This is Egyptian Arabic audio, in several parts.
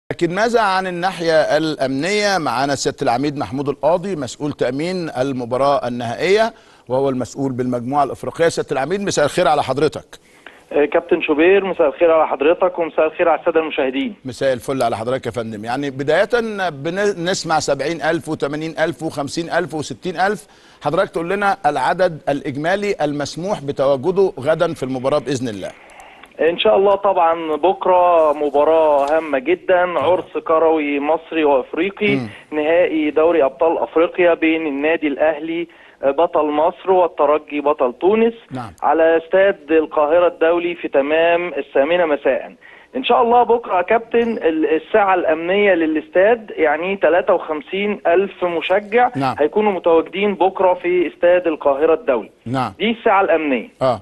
لكن ماذا عن الناحية الأمنية معنا سيادة العميد محمود القاضي مسؤول تأمين المباراة النهائية وهو المسؤول بالمجموعة الأفريقية سيادة العميد مساء الخير على حضرتك آه، كابتن شوبير مساء الخير على حضرتك ومساء الخير على الساده المشاهدين مساء الفل على حضرتك يا فندم يعني بداية بنسمع 70000 و80000 و50000 و60000 حضرتك تقول لنا العدد الإجمالي المسموح بتواجده غدا في المباراة بإذن الله ان شاء الله طبعا بكره مباراه هامه جدا عرس كروي مصري وافريقي نهائي دوري ابطال افريقيا بين النادي الاهلي آه، بطل مصر والترجي بطل تونس نعم. على استاد القاهره الدولي في تمام الثامنه مساء ان شاء الله بكره يا كابتن ال- الساعه الامنيه للاستاد يعني 53 الف مشجع نعم. هيكونوا متواجدين بكره في استاد القاهره الدولي نعم دي الساعه الامنيه اه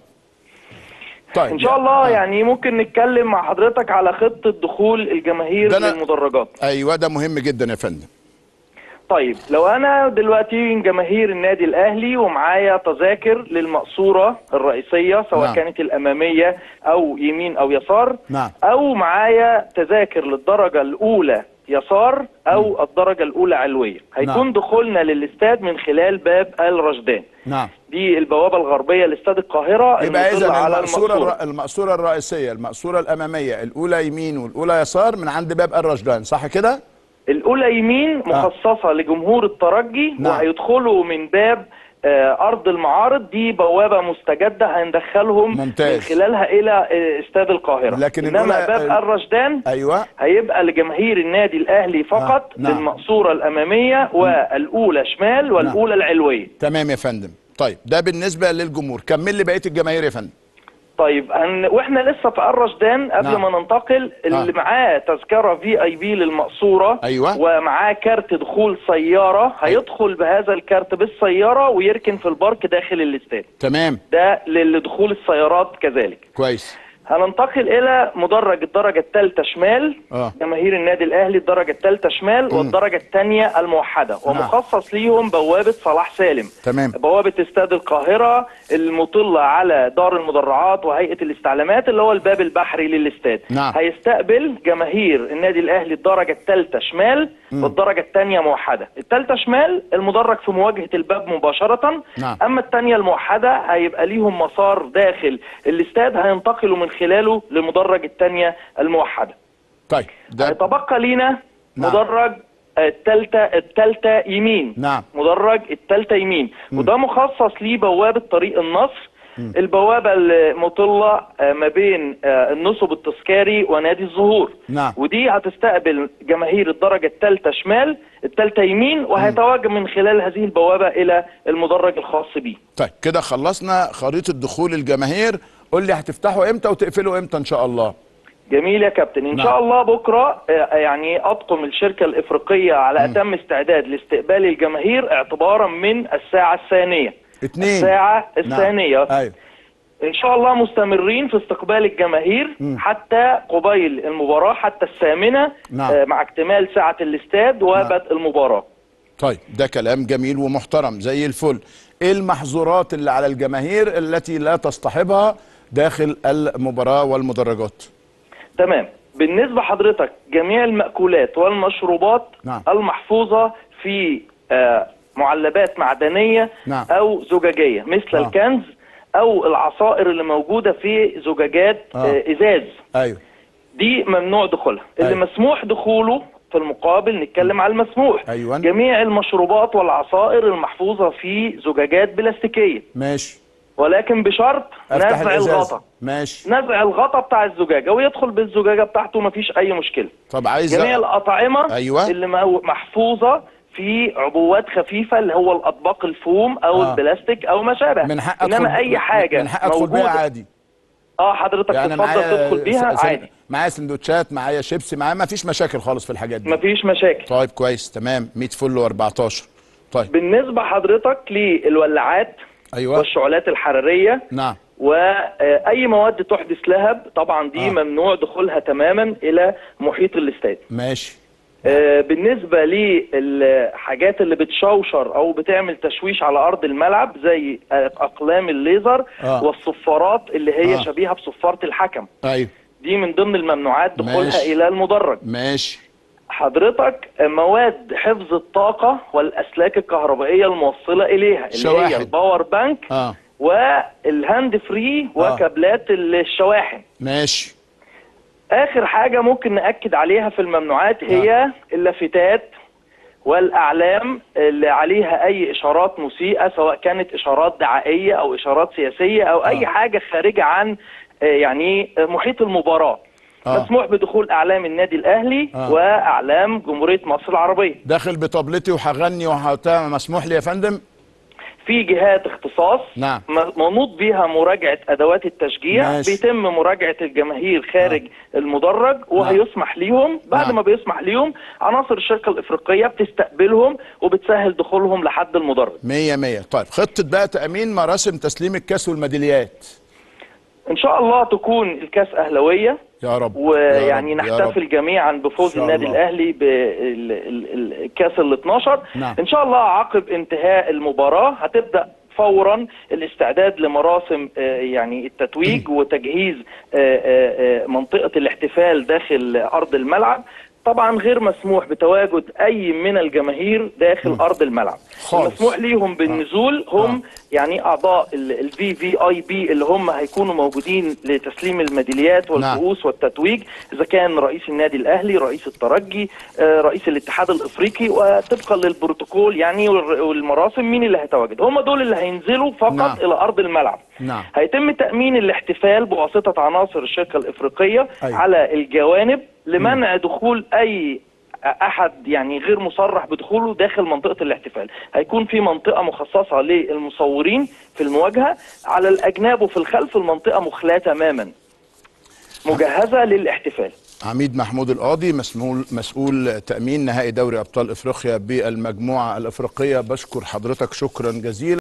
طيب ان شاء الله آه. يعني ممكن نتكلم مع حضرتك على خطه دخول الجماهير ده أنا- للمدرجات ايوه ده مهم جدا يا فندم طيب لو انا دلوقتي من جماهير النادي الاهلي ومعايا تذاكر للمقصوره الرئيسيه سواء نعم. كانت الاماميه او يمين او يسار نعم. او معايا تذاكر للدرجه الاولى يسار او الدرجه الاولى علويه هيكون نعم. دخولنا للاستاد من خلال باب الرشدان نعم دي البوابه الغربيه لاستاد القاهره يبقى المطلة اذا على المقصوره المقصورة. الر- المقصوره الرئيسيه المقصوره الاماميه الاولى يمين والاولى يسار من عند باب الرشدان صح كده الأولى يمين مخصصة لجمهور الترجي نعم. وهيدخلوا من باب آه، أرض المعارض دي بوابة مستجدة هندخلهم ممتاز. من خلالها إلى آه، استاد القاهرة لكن إنما الأولى- باب ال- الرشدان ايوه هيبقى لجماهير النادي الأهلي فقط نعم. للمقصورة الأمامية والأولى شمال والأولى العلوية تمام يا فندم طيب ده بالنسبه للجمهور كمل لي بقيه الجماهير يا فندم طيب أن واحنا لسه في الرشدان قبل نعم. ما ننتقل اللي آه. معاه تذكره في اي بي للمقصوره أيوة. ومعاه كارت دخول سياره هيدخل بهذا الكارت بالسياره ويركن في البارك داخل الاستاد تمام ده لدخول السيارات كذلك كويس هننتقل الى مدرج الدرجه الثالثه شمال آه. جماهير النادي الاهلي الدرجه الثالثه شمال والدرجه الثانيه الموحده ومخصص ليهم بوابه صلاح سالم تمام. بوابه استاد القاهره المطله على دار المدرعات وهيئه الاستعلامات اللي هو الباب البحري للاستاد نعم. هيستقبل جماهير النادي الاهلي الدرجه الثالثه شمال والدرجه الثانيه موحده الثالثه شمال المدرج في مواجهه الباب مباشره نعم. اما الثانيه الموحده هيبقى ليهم مسار داخل الاستاد هينتقلوا من خلاله لمدرج الثانيه الموحده طيب ده هيتبقى لينا نعم. مدرج الثالثه الثالثه يمين نعم. مدرج الثالثه يمين وده مخصص ليه بوابه طريق النصر البوابه المطله آه، ما بين آه، النصب التذكاري ونادي الزهور نعم. ودي هتستقبل جماهير الدرجه الثالثه شمال الثالثه يمين وهيتواجد من خلال هذه البوابه الى المدرج الخاص بيه طيب كده خلصنا خريطه دخول الجماهير قول لي هتفتحوا امتى وتقفلوا امتى ان شاء الله جميل يا كابتن ان نعم. شاء الله بكره آه، يعني اطقم الشركه الافريقيه على اتم استعداد لاستقبال الجماهير اعتبارا من الساعه الثانيه اتنين الساعه الثانيه نعم. ايوه ان شاء الله مستمرين في استقبال الجماهير حتى قبيل المباراه حتى الثامنه نعم. آه، مع اكتمال ساعه الاستاد وبدء المباراه طيب ده كلام جميل ومحترم زي الفل ايه المحظورات اللي على الجماهير التي لا تصطحبها داخل المباراة والمدرجات تمام بالنسبة حضرتك جميع المأكولات والمشروبات نعم. المحفوظة في آه، معلبات معدنية نعم. أو زجاجية مثل آه. الكنز أو العصائر اللي موجودة في زجاجات آه. آه، إزاز ايوه دي ممنوع دخولها اللي أيوة. مسموح دخوله في المقابل نتكلم على المسموح أيوة. جميع المشروبات والعصائر المحفوظة في زجاجات بلاستيكية ماشي ولكن بشرط افتح نزع الازاز الغطا ماشي نزع الغطا بتاع الزجاجه ويدخل بالزجاجه بتاعته مفيش اي مشكله طب عايز جميع الاطعمه أيوة. اللي مو- محفوظه في عبوات خفيفه اللي هو الاطباق الفوم او آه. البلاستيك او ما شابه من حق انما أدخل- اي حاجه من حق ادخل بيها موجوده عادي اه حضرتك يعني تفضل معايا تدخل بيها س- س- عادي معايا سندوتشات معايا شيبسي معايا ما فيش مشاكل خالص في الحاجات دي مفيش مشاكل طيب كويس تمام 100 فل و14 طيب بالنسبه حضرتك للولاعات ايوه والشعلات الحراريه نعم واي مواد تحدث لهب طبعا دي آه. ممنوع دخولها تماما الى محيط الاستاد ماشي آه، بالنسبة للحاجات اللي بتشوشر أو بتعمل تشويش على أرض الملعب زي آه، أقلام الليزر آه. والصفارات اللي هي آه. شبيهة بصفارة الحكم ايوه دي من ضمن الممنوعات دخولها ماشي. إلى المدرج ماشي حضرتك مواد حفظ الطاقة والأسلاك الكهربائية الموصلة إليها اللي شواحن. هي الباور بانك اه والهاند فري آه. وكابلات الشواحن ماشي آخر حاجة ممكن نأكد عليها في الممنوعات هي اللافتات والأعلام اللي عليها أي إشارات مسيئة سواء كانت إشارات دعائية أو إشارات سياسية أو أي آه. حاجة خارجة عن آه، يعني آه، محيط المباراة آه. مسموح بدخول أعلام النادي الأهلي آه. وأعلام جمهورية مصر العربية داخل بطبلتي وهغني وهتعمل مسموح لي يا فندم في جهات اختصاص نعم. م- منوط بيها مراجعة أدوات التشجيع ماشي. بيتم مراجعة الجماهير خارج المدرج وهيسمح ليهم بعد نعم. ما بيسمح ليهم عناصر الشركة الإفريقية بتستقبلهم وبتسهل دخولهم لحد المدرج مية مية طيب خطة بقى تأمين مراسم تسليم الكاس والميداليات إن شاء الله تكون الكاس أهلوية يا رب ويعني يا رب، يا نحتفل رب. جميعا إن بفوز شاء النادي الله. الاهلي بالكاس ال 12 نعم. ان شاء الله عقب انتهاء المباراه هتبدا فورا الاستعداد لمراسم آه، يعني التتويج وتجهيز آه، آه، آه، منطقه الاحتفال داخل ارض الملعب طبعا غير مسموح بتواجد اي من الجماهير داخل ارض الملعب خالص. مسموح ليهم بالنزول هم آه. يعني اعضاء الفي في اي بي اللي هم هيكونوا موجودين لتسليم الميداليات نعم. والكؤوس والتتويج اذا كان رئيس النادي الاهلي رئيس الترجي آه، رئيس الاتحاد الافريقي وطبقا للبروتوكول يعني والر- والمراسم مين اللي هيتواجد هم دول اللي هينزلوا فقط نعم. الى ارض الملعب نعم. هيتم تامين الاحتفال بواسطه عناصر الشركه الافريقيه أيوة. على الجوانب لمنع دخول اي احد يعني غير مصرح بدخوله داخل منطقه الاحتفال هيكون في منطقه مخصصه للمصورين في المواجهه على الاجناب وفي الخلف المنطقه مخلاه تماما مجهزه للاحتفال عميد محمود القاضي مسؤول مسؤول تأمين نهائي دوري أبطال إفريقيا بالمجموعة الإفريقية بشكر حضرتك شكرا جزيلا